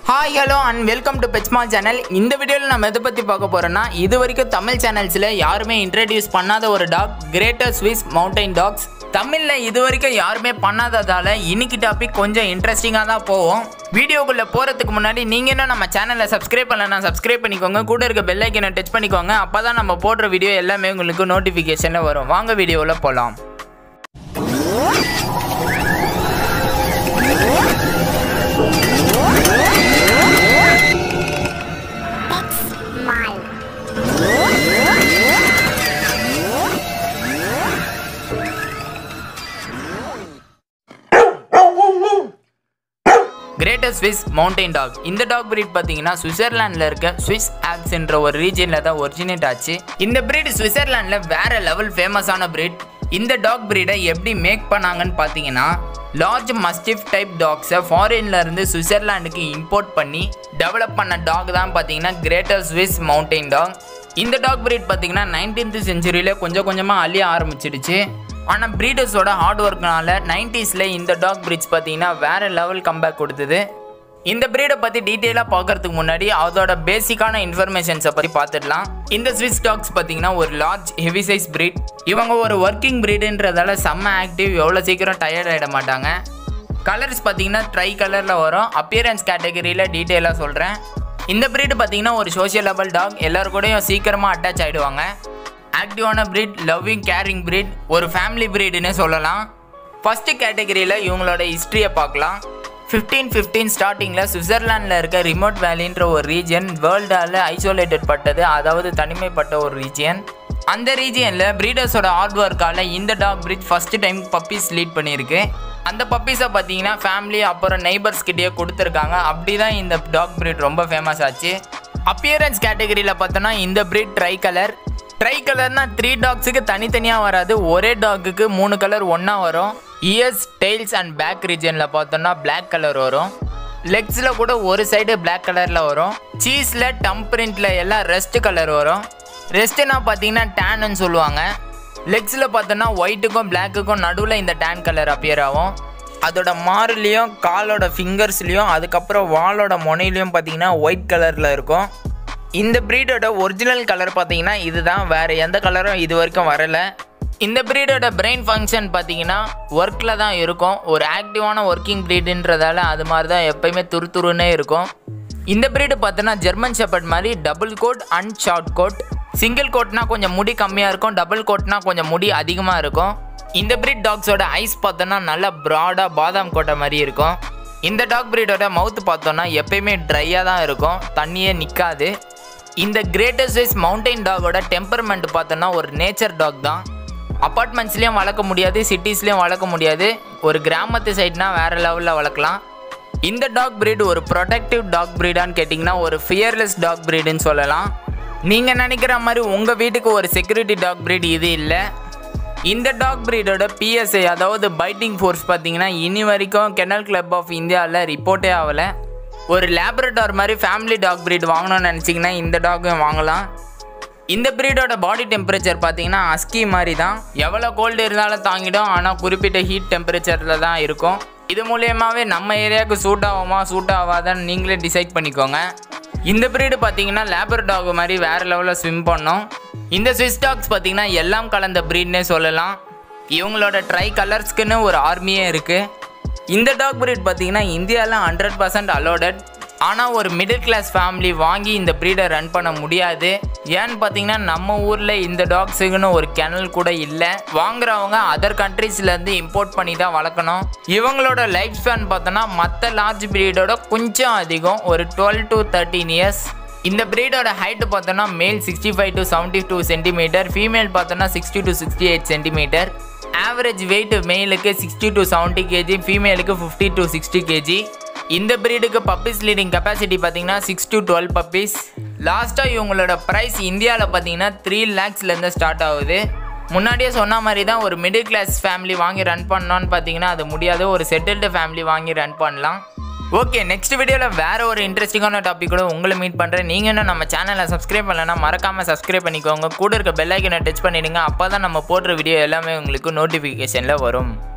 hi hello and welcome to Petsmall channel இந்த வீடியோவில் நம்ம எதை பற்றி பார்க்க போகிறோன்னா இது வரைக்கும் தமிழ் சேனல்ஸில் யாருமே இன்ட்ரடியூஸ் பண்ணாத ஒரு dog greater Swiss mountain dogs தமிழில் இது வரைக்கும் யாருமே பண்ணாததால் இன்னைக்கு டாபிக் கொஞ்சம் இன்ட்ரெஸ்டிங்காக தான் போவோம் வீடியோக்குள்ளே போகிறதுக்கு முன்னாடி நீங்கள் என்ன நம்ம சேனலை சப்ஸ்கிரைப் பண்ணலன்னா சப்ஸ்கிரைப் பண்ணிக்கோங்க கூட இருக்க பெல் ஐக்கனை டச் பண்ணிக்கோங்க அப்போ தான் நம்ம போடுற வீடியோ எல்லாமே உங்களுக்கு நோட்டிஃபிகேஷனில் வரும் வாங்க வீடியோவில் போகலாம் கிரேட்டர் ஸ்விஸ் மவுண்டைன் டாக் இந்த டாக் breed பார்த்தீங்கன்னா சுவிட்சர்லாண்டில் இருக்க ஸ்விஸ் ஆக்ஸ் என்ற ஒரு ரீஜனில் தான் ஒரிஜினேட் ஆச்சு இந்த breed சுவிட்சர்லாண்டில் வேற லெவல் ஃபேமஸான breed இந்த டாக் breed-ஐ எப்படி மேக் பண்ணாங்கன்னு பார்த்தீங்கன்னா லார்ஜ் மஸ்டிஃப் டைப் டாக்ஸை ஃபாரின்ல இருந்து சுவிட்சர்லாண்டுக்கு இம்போர்ட் பண்ணி டெவலப் பண்ண டாக் தான் பார்த்தீங்கன்னா கிரேட்டர் ஸ்விஸ் மவுண்டைன் டாக் இந்த டாக் breed பார்த்தீங்கன்னா நைன்டீன்த் செஞ்சுரியில கொஞ்சம் கொஞ்சமாக அழிய ஆரம்பிச்சிடுச்சு ஆனால் ப்ரீடர்ஸோட ஹார்ட் ஒர்க்னால நைன்டிஸில் இந்த டாக் பிரீட்ஸ் பார்த்தீங்கன்னா வேற லெவல் கம்பேக் கொடுத்தது இந்த ப்ரீடை பற்றி டீட்டெயிலாக பார்க்கறதுக்கு முன்னாடி அதோட பேசிக்கான இன்ஃபர்மேஷன்ஸை பற்றி பார்த்துடலாம் இந்த ஸ்விஸ் டாக்ஸ் பார்த்தீங்கன்னா ஒரு லார்ஜ் ஹெவி சைஸ் பிரீட் இவங்க ஒரு ஒர்க்கிங் ப்ரீடுன்றதால செம்ம ஆக்டிவ் எவ்வளோ சீக்கிரம் டயர்ட் ஆகிட மாட்டாங்க கலர்ஸ் பார்த்தீங்கன்னா ட்ரை கலரில் வரும் அப்பியரன்ஸ் கேட்டகரியில் டீட்டெயிலாக சொல்கிறேன் இந்த breed பார்த்தீங்கன்னா ஒரு சோஷியல் லெவல் டாக் எல்லாரு கூடயும் சீக்கிரமாக அட்டாச் ஆகிடுவாங்க ஆக்டிவான breed லவ்விங் கேரிங் breed ஒரு ஃபேமிலி breedனே சொல்லலாம் ஃபஸ்ட்டு கேட்டகரியில் இவங்களோட ஹிஸ்ட்ரியை பார்க்கலாம் ஃபிஃப்டீன் ஃபிஃப்டீன் ஸ்டார்டிங்கில் சுவிட்சர்லாண்டில் இருக்க ரிமோட் வேலின்ற ஒரு ரீஜியன் வேர்ல்டால் ஐசோலேட்டட் பட்டது அதாவது தனிமைப்பட்ட ஒரு ரீஜியன் அந்த ரீஜியனில் ப்ரீடர்ஸோட ஹார்ட் ஒர்க்கால் இந்த dog breed first time puppies lead பண்ணியிருக்கு அந்த பப்பீஸை பார்த்தீங்கன்னா ஃபேமிலி அப்புறம் நெய்பர்ஸ் கிட்டேயே கொடுத்துருக்காங்க அப்படி தான் இந்த டாக் breed ரொம்ப ஃபேமஸ் ஆச்சு அப்பியரன்ஸ் கேட்டகரியில் பார்த்தோன்னா இந்த breed ட்ரை கலர் ட்ரை கலர்னா த்ரீ டாக்ஸுக்கு தனித்தனியாக வராது ஒரே டாக்குக்கு மூணு கலர் ஒன்றா வரும் இயர்ஸ் டெய்ல்ஸ் அண்ட் பேக் ரீஜனில் பார்த்தோன்னா Black கலர் வரும் லெக்ஸில் கூட ஒரு சைடு Black கலரில் வரும் சீஸில் டம்ப் பிரிண்டில் எல்லாம் ரெஸ்ட் கலர் வரும் ரெஸ்ட்டுனா பார்த்தீங்கன்னா டேன்னு சொல்லுவாங்க லெக்ஸில் பார்த்தோன்னா ஒயிட்டுக்கும் பிளாக்குக்கும் நடுவில் இந்த டேன் கலர் அப்பியர் ஆகும் அதோட மாறுலேயும் காலோட ஃபிங்கர்ஸ்லேயும் அதுக்கப்புறம் வாலோட முனையிலையும் பார்த்தீங்கன்னா ஒயிட் கலரில் இருக்கும் இந்த ப்ரீடோட ஒரிஜினல் கலர் பார்த்தீங்கன்னா இதுதான் வேறு எந்த கலரும் இது வரைக்கும் வரலை இந்த ப்ரீடோட பிரெயின் ஃபங்க்ஷன் பார்த்தீங்கன்னா ஒர்க்கில் தான் இருக்கும் ஒரு ஆக்டிவான ஒர்க்கிங் ப்ரீடுன்றதால அது மாதிரி தான் எப்பயுமே துருதுருன்னே இருக்கும் இந்த ப்ரீடு பார்த்தோன்னா ஜெர்மன் ஷெப்பர்ட் மாதிரி double coat and short coat single கோட்னா கொஞ்சம் முடி கம்மியாக இருக்கும் டபுள் கோட்னா கொஞ்சம் முடி அதிகமாக இருக்கும் இந்த breed டாக்ஸோட ஐஸ் பார்த்தோன்னா நல்லா ப்ராடாக பாதாம் கோட்டை மாதிரி இருக்கும் இந்த டாக் breedோட மவுத் பார்த்தோன்னா எப்பயுமே ட்ரையாக தான் இருக்கும் தண்ணியே நிற்காது இந்த கிரேட்டர் சைஸ் மவுண்டைன் டாகோட டெம்பர்மெண்ட் பார்த்தோன்னா ஒரு நேச்சர் டாக் தான் அப்பார்ட்மெண்ட்ஸ்லேயும் வளர்க்க முடியாது சிட்டிஸ்லேயும் வளர்க்க முடியாது ஒரு கிராமத்து சைட்னா வேறு லெவலில் வளர்க்கலாம் இந்த டாக் breed ஒரு ப்ரொடெக்டிவ் டாக் ப்ரீடான்னு கேட்டிங்கன்னா ஒரு ஃபியர்லெஸ் டாக் ப்ரீடுன்னு சொல்லலாம் நீங்கள் நினைக்கிற மாதிரி உங்கள் வீட்டுக்கு ஒரு செக்யூரிட்டி டாக் breed இது இல்லை இந்த டாக் breedோட பிஎஸ்ஐ அதாவது பைட்டிங் ஃபோர்ஸ் பார்த்தீங்கன்னா இனி வரைக்கும் கெனல் கிளப் ஆஃப் இந்தியாவில் ரிப்போர்ட்டே ஆகலை ஒரு லேபரேட்டார் மாதிரி ஃபேமிலி டாக் breed வாங்கணும்னு நினச்சிங்கன்னா இந்த டாக்கும் வாங்கலாம் இந்த breedோட பாடி டெம்பரேச்சர் பார்த்தீங்கன்னா அஸ்கி மாதிரி தான் எவ்வளோ கோல்டு இருந்தாலும் தாங்கிடும் ஆனால் குறிப்பிட்ட ஹீட் டெம்பரேச்சரில் தான் இருக்கும் இது மூலியமாகவே நம்ம ஏரியாவுக்கு சூட் ஆகுமா சூட் ஆகாதான்னு நீங்களே டிசைட் பண்ணிக்கோங்க இந்த breed பார்த்தீங்கன்னா லேபர் டாக் மாதிரி வேறு லெவலில் ஸ்விம் பண்ணும் இந்த ஸ்விஸ் டாக்ஸ் பார்த்தீங்கன்னா எல்லாம் கலந்த ப்ரீட்னே சொல்லலாம் இவங்களோட ட்ரை கலர்ஸ்க்குன்னு ஒரு ஆர்மியே இருக்குது இந்த டாக் breed பார்த்தீங்கன்னா இந்தியாவில் ஹண்ட்ரட் பர்சன்ட் அலோடட் ஆனால் ஒரு மிடில் கிளாஸ் ஃபேமிலி வாங்கி இந்த ப்ரீடை ரன் பண்ண முடியாது ஏன்னு பார்த்தீங்கன்னா நம்ம ஊரில் இந்த டாக்ஸுக்குன்னு ஒரு கிணல் கூட இல்லை வாங்குறவங்க அதர் கண்ட்ரீஸ்லேருந்து இம்போர்ட் பண்ணி தான் வளர்க்கணும் இவங்களோட லைஃப் ஸ்பேன் பார்த்தோன்னா மற்ற லார்ஜ் ப்ரீடோட கொஞ்சம் அதிகம் ஒரு டுவெல் டு தேர்ட்டீன் இயர்ஸ் இந்த பிரீடோட ஹைட்டு பார்த்தோன்னா male sixty five to seventy two centimetre female பார்த்தோன்னா sixty to sixty eight centimetre average weight மேலுக்கு சிக்ஸ்டி டு செவன்ட்டி கேஜி ஃபீமேலுக்கு ஃபிஃப்டி டு சிக்ஸ்டி கேஜி இந்த பிரீடுக்கு பப்பீஸ் லீடிங் கெப்பாசிட்டி பார்த்தீங்கன்னா six to twelve puppies லாஸ்ட்டாக இவங்களோட price இந்தியாவில் பார்த்தீங்கன்னா த்ரீ லேக்ஸ்லேருந்து ஸ்டார்ட் ஆகுது முன்னாடியே சொன்ன மாதிரி தான் ஒரு மிடில் கிளாஸ் ஃபேமிலி வாங்கி ரன் பண்ணோன்னு பார்த்தீங்கன்னா அது முடியாது ஒரு செட்டில்டு ஃபேமிலி வாங்கி ரன் பண்ணலாம் ஓகே நெக்ஸ்ட் வீடியோவில் வேற ஒரு இன்ட்ரெஸ்டிங்கான டாப்பிக்கோட உங்களை மீட் பண்ணுறேன் நீங்கள் இன்னும் நம்ம சேனலை சப்ஸ்கிரைப் பண்ணலன்னா மறக்காமல் சப்ஸ்கிரைப் பண்ணிக்கோங்க கூட இருக்க பெல் ஐக்கனை டச் பண்ணிடுங்க அப்போ தான் நம்ம போடுற வீடியோ எல்லாமே உங்களுக்கு நோட்டிஃபிகேஷனில் வரும்